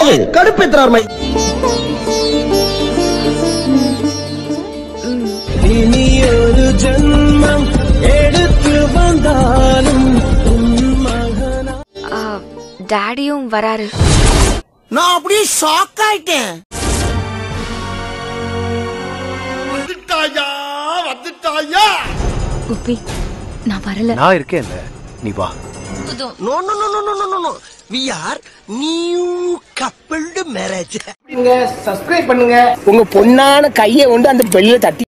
சாவு கடுப்பேத்துறார் மை இனி ஒரு ஜென்மம் எடுத்து வந்தாலும் டாடியும் வராரு நான் அப்படியே ஷாக் ஆயிட்டேன் குப்பி நான் வரல நான் இருக்கேன்ல நீ வா no no no no no no no we are new coupled marriage subscribe பண்ணுங்க உங்க பொண்ணான கையை கொண்டு அந்த பெல்ல தட்டி